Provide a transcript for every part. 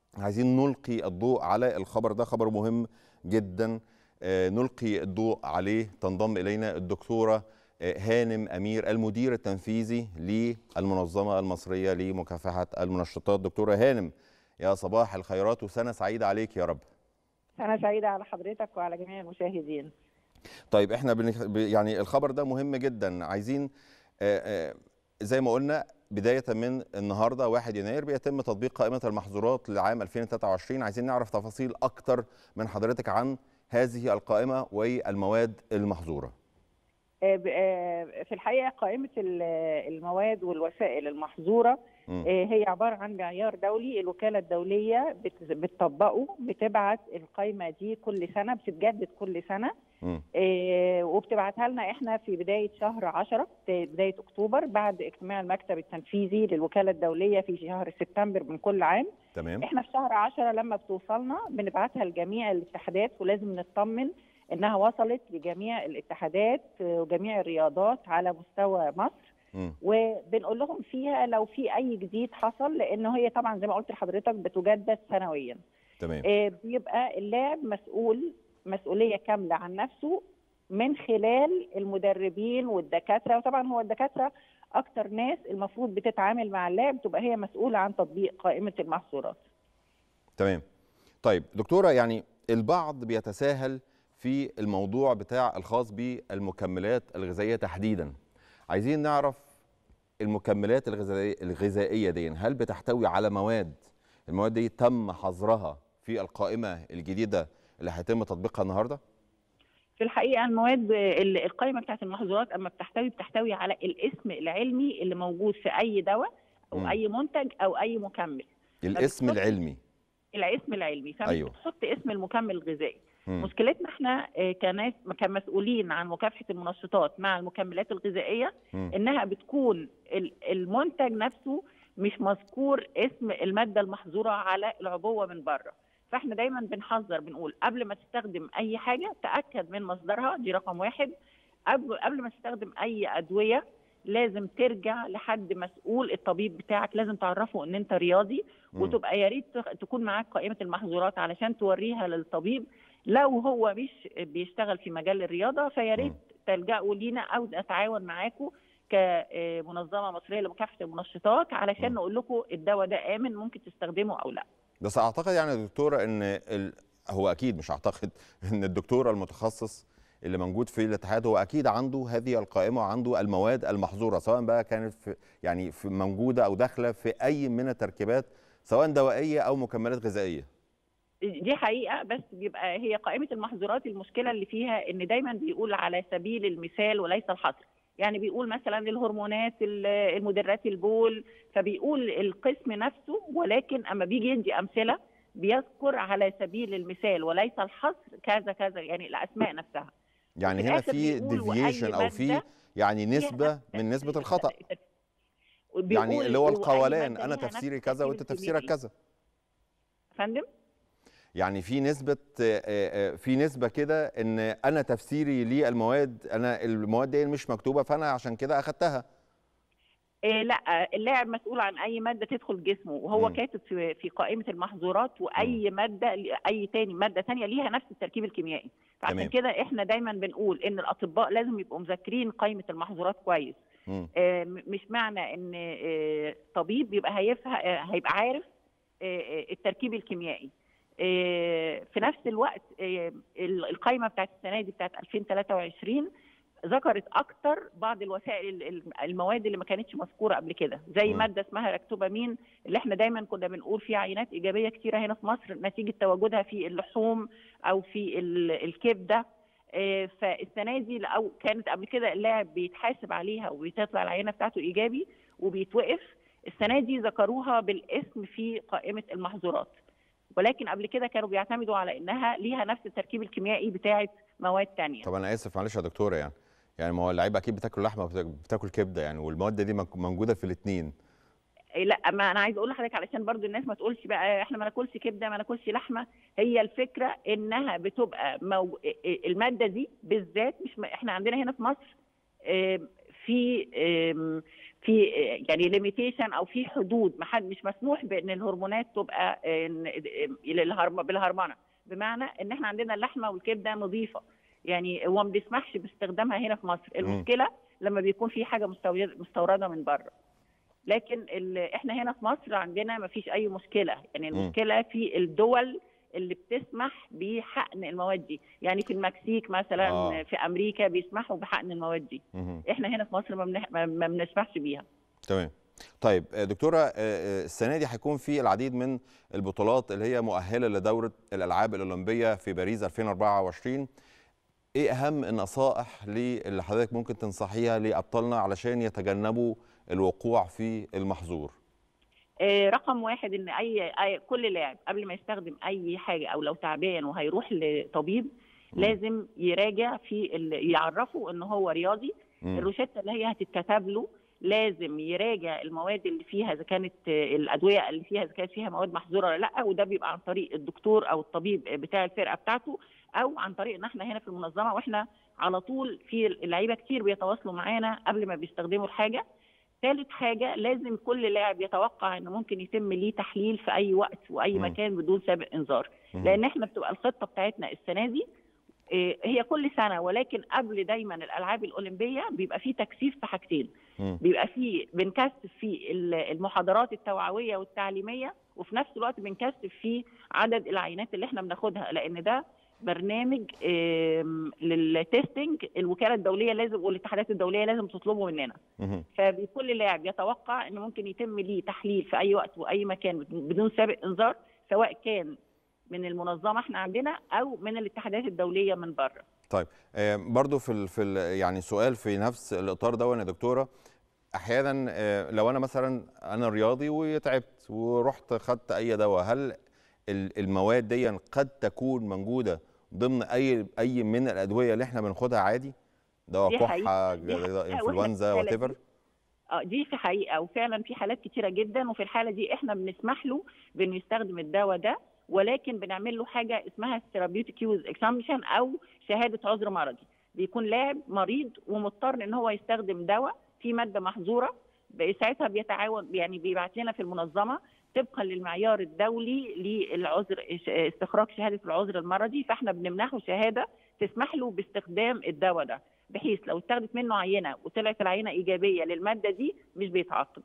عايزين نلقي الضوء على الخبر ده خبر مهم جدا آه، نلقي الضوء عليه تنضم الينا الدكتوره آه، هانم امير المدير التنفيذي للمنظمه المصريه لمكافحه المنشطات دكتوره هانم يا صباح الخيرات وسنه سعيده عليك يا رب سنة سعيدة على حضرتك وعلى جميع المشاهدين طيب احنا بنخ... ب- يعني الخبر ده مهم جدا عايزين آه، آه، زي ما قلنا بداية من النهاردة 1 يناير بيتم تطبيق قائمة المحظورات لعام 2023 عايزين نعرف تفاصيل أكتر من حضرتك عن هذه القائمة والمواد المحظورة آه، ب- آه، في الحقيقة قائمة ال- المواد والوسائل المحظورة مم. آه، هي عبارة عن معيار دولي الوكالة الدولية بت- بتطبقه بتبعت القائمة دي كل سنة بتتجدد كل سنة مم. آه، وبتبعتها لنا احنا في بداية شهر 10 بداية أكتوبر بعد اجتماع المكتب التنفيذي للوكالة الدولية في شهر سبتمبر من كل عام تمام احنا في شهر 10 لما بتوصلنا بنبعتها لجميع الاتحادات ولازم نطمن انها وصلت لجميع الاتحادات وجميع الرياضات على مستوى مصر مم. وبنقول لهم فيها لو في اي جديد حصل لان هي طبعا زي ما قلت لحضرتك بتجدد سنويا تمام آه، بيبقى اللاعب مسؤول مسؤوليه كامله عن نفسه من خلال المدربين والدكاتره وطبعا هو الدكاتره اكتر ناس المفروض بتتعامل مع اللاعب تبقى هي مسؤوله عن تطبيق قائمه المحظورات تمام طيب دكتورة يعني البعض بيتساهل في الموضوع بتاع الخاص بالمكملات الغذائية تحديدا عايزين نعرف المكملات الغذائية الغذائية دي هل بتحتوي على مواد المواد دي تم حظرها في القائمة الجديدة اللي هيتم تطبيقها النهارده؟ في الحقيقه المواد ال- القائمه بتاعت المحظورات اما بتحتوي بتحتوي على الاسم العلمي اللي موجود في اي دواء او مم. اي منتج او اي مكمل الاسم بتحط- العلمي الاسم العلمي فمش أيوه. بتحط اسم المكمل الغذائي مم. مشكلتنا احنا آه، كناس كمسؤولين عن مكافحه المنشطات مع المكملات الغذائيه مم. انها بتكون ال- المنتج نفسه مش مذكور اسم الماده المحظوره على العبوه من بره فاحنا دايما بنحذر بنقول قبل ما تستخدم اي حاجه تاكد من مصدرها دي رقم واحد قبل قبل ما تستخدم اي ادويه لازم ترجع لحد مسؤول الطبيب بتاعك لازم تعرفه ان انت رياضي مم. وتبقى يا ريت تخ- تكون معاك قائمه المحظورات علشان توريها للطبيب لو هو مش بيشتغل في مجال الرياضه فيا ريت تلجأوا لينا او نتعاون معاكم كمنظمه مصريه لمكافحه المنشطات علشان مم. نقول لكم الدواء ده امن ممكن تستخدمه او لا بس اعتقد يعني يا دكتوره ان ال... هو اكيد مش اعتقد ان الدكتور المتخصص اللي موجود في الاتحاد هو اكيد عنده هذه القائمه وعنده المواد المحظوره سواء بقى كانت في يعني في موجوده او داخله في اي من التركيبات سواء دوائيه او مكملات غذائيه دي حقيقه بس بيبقى هي قائمه المحظورات المشكله اللي فيها ان دايما بيقول على سبيل المثال وليس الحصر يعني بيقول مثلا الهرمونات ال- المدرات البول فبيقول القسم نفسه ولكن اما بيجي يدي امثله بيذكر على سبيل المثال وليس الحصر كذا كذا يعني الاسماء نفسها يعني وفي هنا الآخر في بيقول وأي ديفيشن او في مادة يعني ليها نسبه نفس من نسبه ترتيب- الخطا وبيقول يعني اللي هو وأي القولان مادة انا ليها نفس تفسيري كذا الترتيب وانت تفسيرك الكيميائي. كذا فندم يعني في نسبة آه، آه، في نسبة كده ان انا تفسيري للمواد انا المواد دي مش مكتوبة فانا عشان كده اخدتها إيه لا اللاعب مسؤول عن اي ماده تدخل جسمه وهو مم. كاتب في في قائمه المحظورات واي ماده اي تاني ماده تانية ليها نفس التركيب الكيميائي فعشان تمام. كده احنا دايما بنقول ان الاطباء لازم يبقوا مذاكرين قائمه المحظورات كويس مم. آه، م- مش معنى ان آه، طبيب يبقى هيفهم هيبقى عارف آه، آه، التركيب الكيميائي آه، في نفس الوقت آه، ال- القائمه بتاعت السنه دي بتاعت 2023 ذكرت اكتر بعض الوسائل ال- ال- المواد اللي ما كانتش مذكوره قبل كده زي مم. ماده اسمها راكتوبامين اللي احنا دايما كنا بنقول فيها عينات ايجابيه كتيره هنا في مصر نتيجه تواجدها في اللحوم او في ال- الكبده آه، فالسنه دي او كانت قبل كده اللاعب بيتحاسب عليها وبتطلع العينه بتاعته ايجابي وبيتوقف السنه دي ذكروها بالاسم في قائمه المحظورات ولكن قبل كده كانوا بيعتمدوا على انها ليها نفس التركيب الكيميائي بتاعه مواد تانية طب انا اسف معلش يا دكتوره يعني يعني ما هو اللعيبه اكيد بتاكل لحمه وبتا- بتاكل كبده يعني والمواد دي مك- موجوده في الاثنين إيه لا ما انا عايز اقول لحضرتك علشان برضو الناس ما تقولش بقى احنا ما ناكلش كبده ما ناكلش لحمه هي الفكره انها بتبقى مو... إيه الماده دي بالذات مش م... احنا عندنا هنا في مصر آم، في آم، في يعني ليميتيشن او في حدود ما حد مش مسموح بان الهرمونات تبقى بالهرمنه بمعنى ان احنا عندنا اللحمه والكبده نظيفه يعني وما بنسمحش باستخدامها هنا في مصر المشكله لما بيكون في حاجه مستورده من بره لكن احنا هنا في مصر عندنا ما فيش اي مشكله يعني المشكله في الدول اللي بتسمح بحقن المواد دي يعني في المكسيك مثلا آه. في امريكا بيسمحوا بحقن المواد دي احنا هنا في مصر ما, بنح... ما بنسمحش بيها تمام طيب دكتوره السنه دي هيكون في العديد من البطولات اللي هي مؤهله لدوره الالعاب الاولمبيه في باريس 2024 ايه اهم النصائح اللي حضرتك ممكن تنصحيها لابطالنا علشان يتجنبوا الوقوع في المحظور رقم واحد ان اي, أي كل لاعب قبل ما يستخدم اي حاجه او لو تعبان وهيروح لطبيب م. لازم يراجع في يعرفه ان هو رياضي الروشته اللي هي هتتكتب له لازم يراجع المواد اللي فيها اذا كانت الادويه اللي فيها اذا كانت فيها مواد محظوره ولا لا وده بيبقى عن طريق الدكتور او الطبيب بتاع الفرقه بتاعته او عن طريق ان احنا هنا في المنظمه واحنا على طول في اللعيبه كتير بيتواصلوا معانا قبل ما بيستخدموا الحاجه ثالث حاجة لازم كل لاعب يتوقع انه ممكن يتم ليه تحليل في اي وقت واي م. مكان بدون سابق انذار لان احنا بتبقى الخطة بتاعتنا السنة دي هي كل سنة ولكن قبل دايما الالعاب الاولمبية بيبقى في تكثيف في حاجتين م. بيبقى في بنكثف في المحاضرات التوعوية والتعليمية وفي نفس الوقت بنكثف في عدد العينات اللي احنا بناخدها لان ده برنامج للتستنج الوكاله الدوليه لازم والاتحادات الدوليه لازم تطلبه مننا فكل لاعب يتوقع ان ممكن يتم ليه تحليل في اي وقت واي مكان بدون سابق انذار سواء كان من المنظمه احنا عندنا او من الاتحادات الدوليه من بره طيب آه برضو في ال في ال يعني سؤال في نفس الاطار ده يا دكتوره احيانا آه لو انا مثلا انا رياضي وتعبت ورحت خدت اي دواء هل المواد دي قد تكون موجوده ضمن اي اي من الادويه اللي احنا بناخدها عادي دواء كحه انفلونزا وات ايفر اه دي في حقيقه وفعلا في حالات كتيره جدا وفي الحاله دي احنا بنسمح له بانه يستخدم الدواء ده ولكن بنعمل له حاجه اسمها ثيرابيوتيك يوز اكزامشن او شهاده عذر مرضي بيكون لاعب مريض ومضطر ان هو يستخدم دواء في ماده محظوره ساعتها بيتعاون يعني بيبعت لنا في المنظمه طبقا للمعيار الدولي للعذر استخراج شهاده العذر المرضي فاحنا بنمنحه شهاده تسمح له باستخدام الدواء ده بحيث لو اتاخدت منه عينه وطلعت العينه ايجابيه للماده دي مش بيتعاقب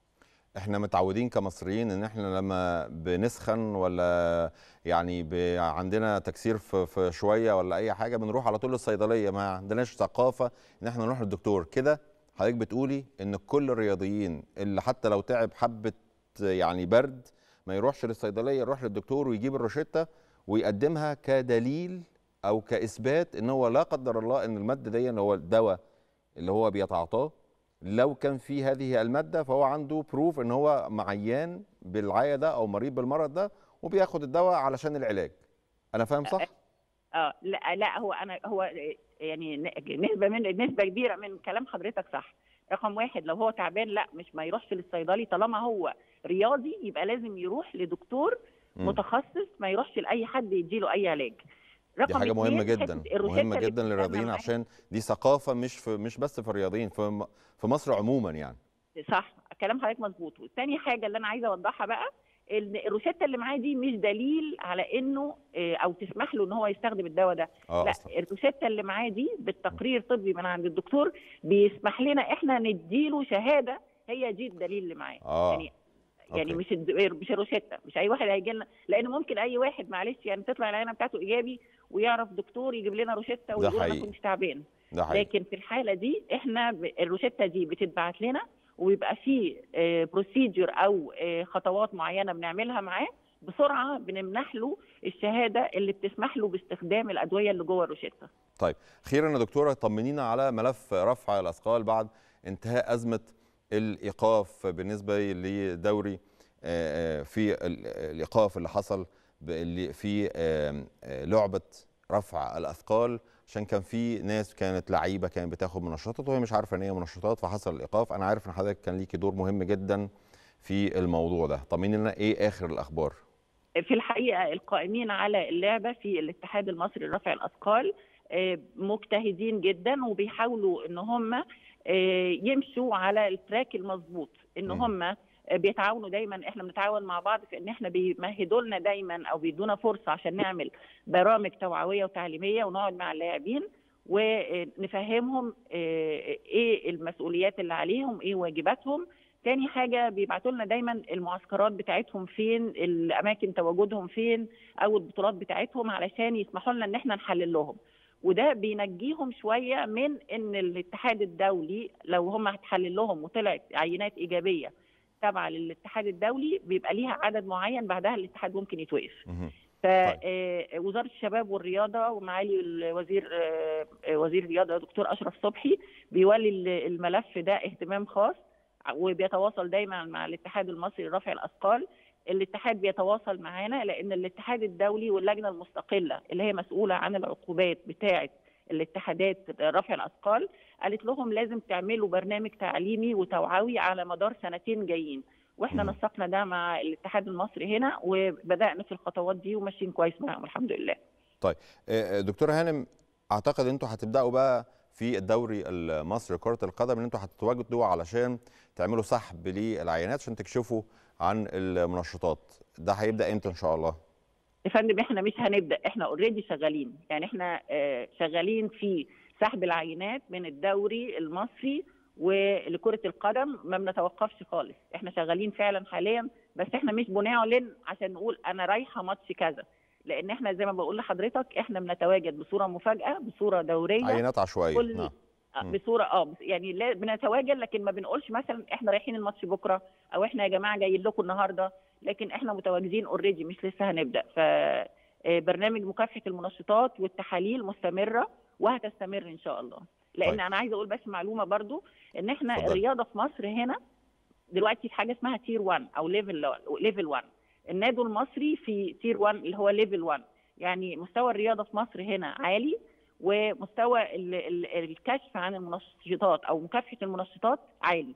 احنا متعودين كمصريين ان احنا لما بنسخن ولا يعني عندنا تكسير في, في شويه ولا اي حاجه بنروح على طول للصيدليه ما عندناش ثقافه ان احنا نروح للدكتور كده حضرتك بتقولي ان كل الرياضيين اللي حتى لو تعب حبه يعني برد ما يروحش للصيدليه يروح للدكتور ويجيب الروشته ويقدمها كدليل او كاثبات ان هو لا قدر الله ان الماده دي اللي هو الدواء اللي هو بيتعاطاه لو كان في هذه الماده فهو عنده بروف ان هو معيان بالعيا ده او مريض بالمرض ده وبياخد الدواء علشان العلاج انا فاهم صح اه لا لا هو انا هو يعني نسبه من نسبه كبيره من كلام حضرتك صح رقم واحد لو هو تعبان لا مش ما يروحش للصيدلي طالما هو رياضي يبقى لازم يروح لدكتور م. متخصص ما يروحش لاي حد يديله اي علاج دي حاجه مهمه جدا مهمه جدا للرياضيين عشان دي ثقافه مش في مش بس في الرياضيين في في مصر عموما يعني صح كلام حضرتك مظبوط والثاني حاجه اللي انا عايزه اوضحها بقى ان الروشته اللي معاه دي مش دليل على انه او تسمح له ان هو يستخدم الدواء ده آه لا أصلاً. الروشته اللي معاه دي بالتقرير طبي من عند الدكتور بيسمح لنا احنا نديله شهاده هي دي الدليل اللي معاه آه. يعني يعني أوكي. مش الد- مش الروشته مش اي واحد هيجي لنا لان ممكن اي واحد معلش يعني تطلع العينه بتاعته ايجابي ويعرف دكتور يجيب لنا روشته ويقول انا حقيقي. كنت تعبان ده حقيقي لكن في الحاله دي احنا ب- الروشته دي بتتبعت لنا ويبقى في بروسيجر او آه، خطوات معينه بنعملها معاه بسرعه بنمنح له الشهاده اللي بتسمح له باستخدام الادويه اللي جوه الروشته طيب خيرا يا دكتوره طمنينا على ملف رفع الاثقال بعد انتهاء ازمه الايقاف بالنسبه لدوري آه، آه، في ال- الايقاف اللي حصل ب- اللي في آه، آه، لعبه رفع الاثقال عشان كان في ناس كانت لعيبه كانت بتاخد منشطات وهي مش عارفه ان هي منشطات فحصل الايقاف انا عارف ان حضرتك كان ليكي دور مهم جدا في الموضوع ده طمني لنا ايه اخر الاخبار في الحقيقه القائمين على اللعبه في الاتحاد المصري لرفع الاثقال آه، مجتهدين جدا وبيحاولوا ان هم آه، يمشوا على التراك المظبوط ان مم. هم بيتعاونوا دايما احنا بنتعاون مع بعض في ان احنا بيمهدوا لنا دايما او بيدونا فرصه عشان نعمل برامج توعويه وتعليميه ونقعد مع اللاعبين ونفهمهم آه، ايه المسؤوليات اللي عليهم ايه واجباتهم تاني حاجة بيبعتوا لنا دايما المعسكرات بتاعتهم فين الأماكن تواجدهم فين أو البطولات بتاعتهم علشان يسمحوا لنا إن احنا نحلل لهم وده بينجيهم شوية من إن الاتحاد الدولي لو هم هتحلل لهم وطلعت عينات إيجابية تابعة للاتحاد الدولي بيبقى ليها عدد معين بعدها الاتحاد ممكن يتوقف مهم. فوزاره الشباب والرياضه ومعالي الوزير آه، آه، وزير الرياضه دكتور اشرف صبحي بيولي ال- الملف ده اهتمام خاص وبيتواصل دايما مع الاتحاد المصري لرفع الاثقال الاتحاد بيتواصل معانا لان الاتحاد الدولي واللجنه المستقله اللي هي مسؤوله عن العقوبات بتاعه الاتحادات رفع الاثقال قالت لهم لازم تعملوا برنامج تعليمي وتوعوي على مدار سنتين جايين واحنا مم. نسقنا ده مع الاتحاد المصري هنا وبدانا في الخطوات دي وماشيين كويس معاهم الحمد لله آه، آه، دكتوره هانم اعتقد انتوا هتبداوا بقى في الدوري المصري لكره القدم ان انتوا هتتواجدوا علشان تعملوا سحب للعينات عشان تكشفوا عن المنشطات ده هيبدا امتى ان شاء الله يا فندم احنا مش هنبدا احنا اوريدي شغالين يعني احنا آه، شغالين في سحب العينات من الدوري المصري ولكرة القدم ما بنتوقفش خالص احنا شغالين فعلا حاليا بس احنا مش بنعلن عشان نقول انا رايحة ماتش كذا لان احنا زي ما بقول لحضرتك احنا بنتواجد بصورة مفاجأة بصورة دورية عينات عشوائيه كل- نعم آه، مم. بصوره اه بس- يعني لا بنتواجد لكن ما بنقولش مثلا احنا رايحين الماتش بكره او احنا يا جماعه جايين لكم النهارده لكن احنا متواجدين اوريدي مش لسه هنبدا ف آه، برنامج مكافحه المنشطات والتحاليل مستمره وهتستمر ان شاء الله لان طيب. انا عايزه اقول بس معلومه برضو ان احنا اتفضلي. الرياضه في مصر هنا دلوقتي في حاجه اسمها تير 1 او ليفل ليفل 1 النادي المصري في تير 1 اللي هو ليفل 1 يعني مستوى الرياضه في مصر هنا عالي ومستوى ال- ال- الكشف عن المنشطات او مكافحه المنشطات عالي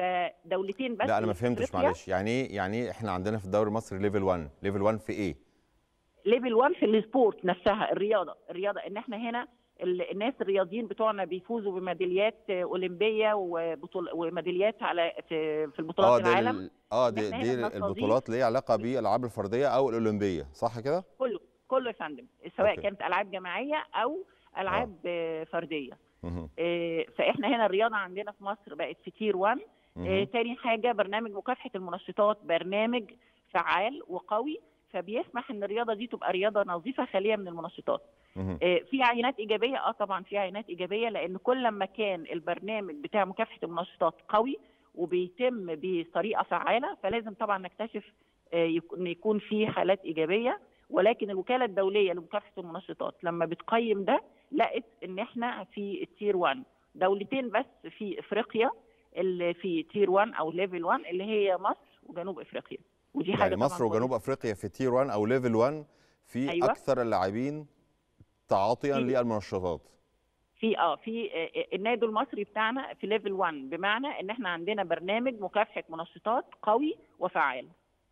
فدولتين بس لا انا ما اللي في فهمتش أفريقيا معلش يعني ايه يعني ايه احنا عندنا في الدوري المصري ليفل 1 ليفل 1 في ايه ليفل 1 في السبورت نفسها الرياضه الرياضه ان احنا هنا ال- الناس الرياضيين بتوعنا بيفوزوا بميداليات آه، اولمبيه وبطول وميداليات على في في اه البطولات دي العالم ال- اه دي, إحنا هنا دي بنستضيف- البطولات ليها علاقه بالالعاب الفرديه او الاولمبيه صح كده كله كله يا فندم سواء أوكي. كانت العاب جماعيه او العاب آه، فرديه مهم. آه، فاحنا هنا الرياضه عندنا في مصر بقت في تير 1 آه، مهم. تاني حاجة برنامج مكافحة المنشطات برنامج فعال وقوي فبيسمح ان الرياضة دي تبقى رياضة نظيفة خالية من المنشطات مهم. آه، في عينات إيجابية اه طبعا في عينات إيجابية لأن كل ما كان البرنامج بتاع مكافحة المنشطات قوي وبيتم بطريقة فعالة فلازم طبعا نكتشف آه، يك- ان يكون في حالات إيجابية ولكن الوكالة الدولية لمكافحة المنشطات لما بتقيم ده لقت ان احنا في التير 1 دولتين بس في افريقيا اللي في تير 1 او ليفل 1 اللي هي مصر وجنوب افريقيا ودي حاجه يعني طبعاً مصر وجنوب كويسة. افريقيا في تير 1 او ليفل 1 في أيوة. اكثر اللاعبين تعاطيا في- للمنشطات في اه في آه، النادي المصري بتاعنا في ليفل 1 بمعنى ان احنا عندنا برنامج مكافحه منشطات قوي وفعال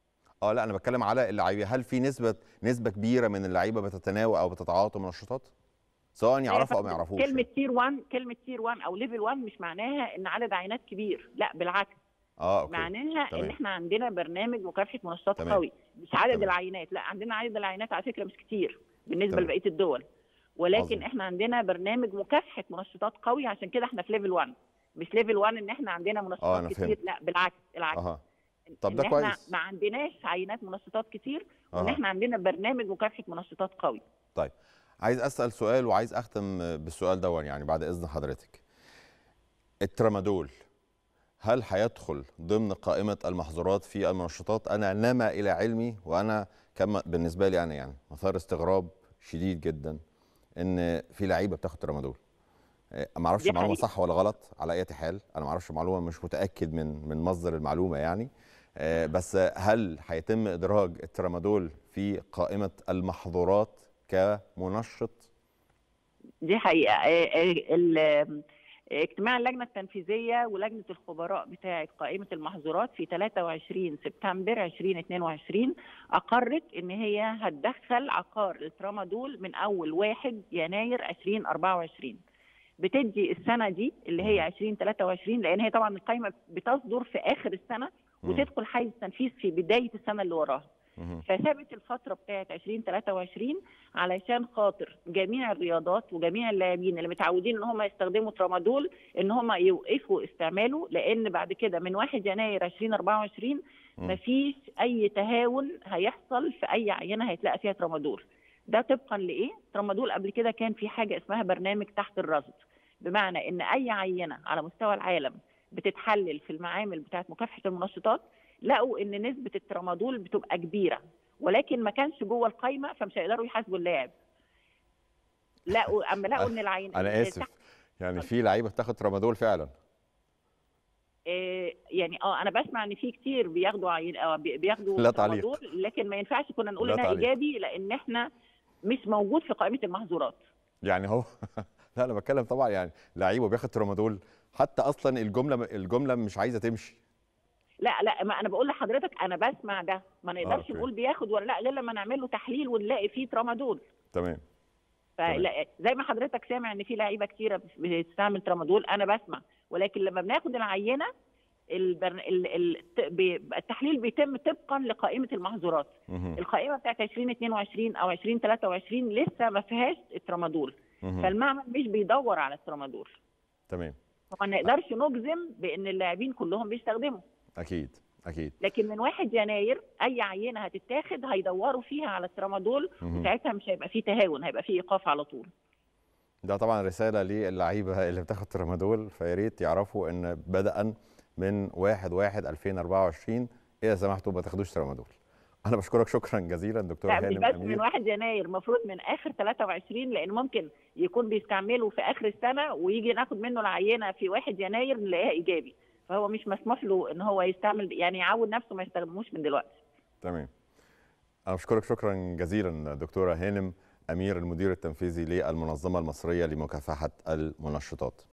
اه لا انا بتكلم على اللعيبه هل في نسبه نسبه كبيره من اللعيبه بتتناول او بتتعاطى منشطات سواء يعرفوا او ما يعرفوش كلمه تير 1 كلمه تير 1 او ليفل 1 مش معناها ان عدد عينات كبير لا بالعكس اه اوكي معناها تمام. ان احنا عندنا برنامج مكافحه منشطات تمام. قوي مش عدد تمام. العينات لا عندنا عدد العينات على فكره مش كتير بالنسبه تمام. لبقيه الدول ولكن عظيم. احنا عندنا برنامج مكافحه منشطات قوي عشان كده احنا في ليفل 1 مش ليفل 1 ان احنا عندنا آه، منشطات أنا كتير فهمت. لا بالعكس العكس اها طب إن ده احنا كويس. ما عندناش عينات منشطات كتير وان أها. احنا عندنا برنامج مكافحه منشطات قوي طيب عايز اسال سؤال وعايز اختم بالسؤال دون يعني بعد اذن حضرتك الترامادول هل هيدخل ضمن قائمه المحظورات في المنشطات انا نما الى علمي وانا كما بالنسبه لي انا يعني مثار استغراب شديد جدا ان في لعيبه بتاخد ترامادول آه، ما اعرفش دي المعلومه حقيقة. صح ولا غلط على اي حال انا ما اعرفش المعلومه مش متاكد من من مصدر المعلومه يعني آه، بس هل هيتم ادراج الترامادول في قائمه المحظورات كمنشط دي حقيقه آه، آه، ال- آه، اجتماع اللجنه التنفيذيه ولجنه الخبراء بتاعه قائمه المحظورات في 23 سبتمبر 2022 اقرت ان هي هتدخل عقار الترامادول من اول 1 يناير 2024 بتدي السنه دي اللي هي 2023 لان هي طبعا القائمه بتصدر في اخر السنه مم. وتدخل حيز التنفيذ في بدايه السنه اللي وراها مهم. فثابت الفتره بتاعه 2023 علشان خاطر جميع الرياضات وجميع اللاعبين اللي متعودين ان هم يستخدموا ترامادول ان هم يوقفوا استعماله لان بعد كده من 1 يناير 2024 مم. مفيش اي تهاون هيحصل في اي عينه هيتلاقى فيها ترامادول ده طبقا لايه ترامادول قبل كده كان في حاجه اسمها برنامج تحت الرصد بمعنى ان اي عينه على مستوى العالم بتتحلل في المعامل بتاعه مكافحه المنشطات لقوا ان نسبه الترامادول بتبقى كبيره ولكن ما كانش جوه القايمه فمش هيقدروا يحاسبوا اللاعب لقوا اما لقوا ان العين انا اسف يعني في لعيبه بتاخد ترامادول فعلا آه، يعني اه انا بسمع ان في كتير بياخدوا عين اه بي- بياخدوا لا تعليق. ترامادول لكن ما ينفعش كنا نقول لا انها تعليق. ايجابي لان احنا مش موجود في قائمه المحظورات يعني هو لا انا بتكلم طبعا يعني لعيبه بياخد ترامادول حتى اصلا الجمله الجمله مش عايزه تمشي لا لا ما انا بقول لحضرتك انا بسمع ده ما نقدرش أوكي. نقول بياخد ولا لا غير لما نعمل له تحليل ونلاقي فيه ترامادول تمام فلا زي ما حضرتك سامع ان في لعيبه كتيره بتستعمل ترامادول انا بسمع ولكن لما بناخد العينه البرن... ال... ال... الت- بي- التحليل بيتم طبقا لقائمه المحظورات مهم. القائمه بتاعت 2022 او 2023 لسه ما فيهاش الترامادول مهم. فالمعمل مش بيدور على الترامادول تمام فما نقدرش نجزم بان اللاعبين كلهم بيستخدموا اكيد اكيد لكن من 1 يناير اي عينه هتتاخد هيدوروا فيها على الترامادول مهم. وساعتها مش هيبقى فيه تهاون هيبقى فيه ايقاف على طول ده طبعا رساله للعيبه اللي بتاخد ترامادول فيا ريت يعرفوا ان بدءا من 1 1 2024 اذا سمحتوا ما تاخدوش ترامادول انا بشكرك شكرا جزيلا دكتور لا مش هانم بس من امير 1 يناير المفروض من اخر 23 لان ممكن يكون بيستعمله في اخر السنه ويجي ناخد منه العينه في 1 يناير نلاقيها ايجابي فهو مش مسموح له ان هو يستعمل يعني يعود نفسه ما يستخدموش من دلوقتي تمام انا بشكرك شكرا جزيلا دكتوره هانم امير المدير التنفيذي للمنظمه المصريه لمكافحه المنشطات